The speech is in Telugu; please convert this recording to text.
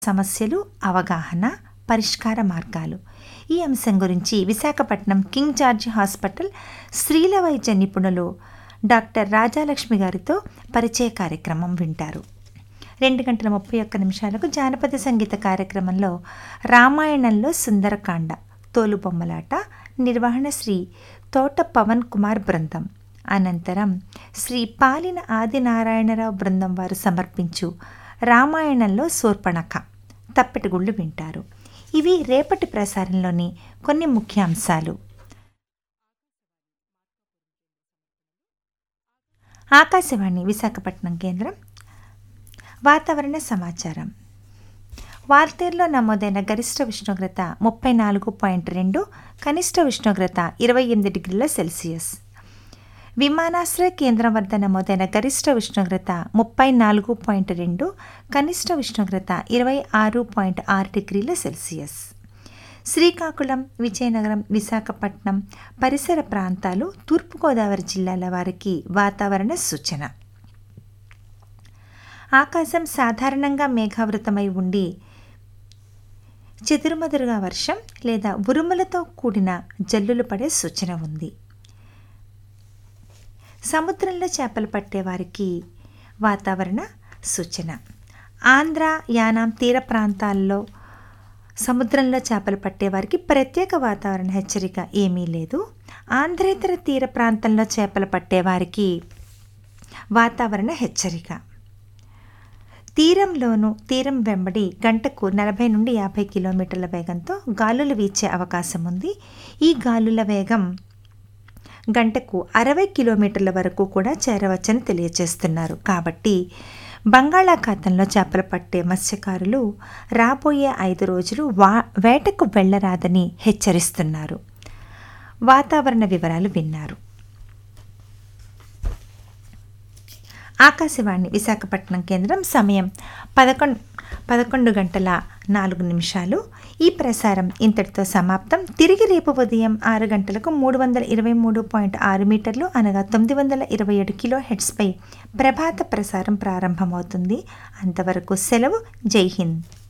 సమస్యలు అవగాహన పరిష్కార మార్గాలు ఈ అంశం గురించి విశాఖపట్నం కింగ్ జార్జ్ హాస్పిటల్ స్త్రీల వైద్య నిపుణులు డాక్టర్ రాజాలక్ష్మి గారితో పరిచయ కార్యక్రమం వింటారు రెండు గంటల ముప్పై ఒక్క నిమిషాలకు జానపద సంగీత కార్యక్రమంలో రామాయణంలో సుందరకాండ తోలుబొమ్మలాట నిర్వహణ శ్రీ తోట పవన్ కుమార్ బృందం అనంతరం శ్రీ పాలిన ఆదినారాయణరావు బృందం వారు సమర్పించు రామాయణంలో శూర్పణఖ తప్పెటగుళ్ళు వింటారు ఇవి రేపటి ప్రసారంలోని కొన్ని ముఖ్యాంశాలు ఆకాశవాణి విశాఖపట్నం కేంద్రం వాతావరణ సమాచారం వాల్తేరులో నమోదైన గరిష్ట ఉష్ణోగ్రత ముప్పై నాలుగు పాయింట్ రెండు కనిష్ట ఉష్ణోగ్రత ఇరవై ఎనిమిది డిగ్రీల సెల్సియస్ విమానాశ్రయ కేంద్రం వద్ద నమోదైన గరిష్ట ఉష్ణోగ్రత ముప్పై నాలుగు పాయింట్ రెండు కనిష్ట ఉష్ణోగ్రత ఇరవై ఆరు పాయింట్ ఆరు డిగ్రీల సెల్సియస్ శ్రీకాకుళం విజయనగరం విశాఖపట్నం పరిసర ప్రాంతాలు తూర్పుగోదావరి జిల్లాల వారికి వాతావరణ సూచన ఆకాశం సాధారణంగా మేఘావృతమై ఉండి చెదురుమదురుగా వర్షం లేదా ఉరుములతో కూడిన జల్లులు పడే సూచన ఉంది సముద్రంలో చేపలు పట్టే వారికి వాతావరణ సూచన ఆంధ్ర యానాం తీర ప్రాంతాల్లో సముద్రంలో చేపలు పట్టేవారికి ప్రత్యేక వాతావరణ హెచ్చరిక ఏమీ లేదు ఆంధ్రేతర తీర ప్రాంతంలో చేపలు పట్టేవారికి వాతావరణ హెచ్చరిక తీరంలోను తీరం వెంబడి గంటకు నలభై నుండి యాభై కిలోమీటర్ల వేగంతో గాలులు వీచే అవకాశం ఉంది ఈ గాలుల వేగం గంటకు అరవై కిలోమీటర్ల వరకు కూడా చేరవచ్చని తెలియజేస్తున్నారు కాబట్టి బంగాళాఖాతంలో చేపలు పట్టే మత్స్యకారులు రాబోయే ఐదు రోజులు వా వేటకు వెళ్ళరాదని హెచ్చరిస్తున్నారు వాతావరణ వివరాలు విన్నారు ఆకాశవాణి విశాఖపట్నం కేంద్రం సమయం పదకొండు పదకొండు గంటల నాలుగు నిమిషాలు ఈ ప్రసారం ఇంతటితో సమాప్తం తిరిగి రేపు ఉదయం ఆరు గంటలకు మూడు వందల ఇరవై మూడు పాయింట్ ఆరు మీటర్లు అనగా తొమ్మిది వందల ఇరవై ఏడు కిలో హెడ్స్పై ప్రభాత ప్రసారం ప్రారంభమవుతుంది అంతవరకు సెలవు జై హింద్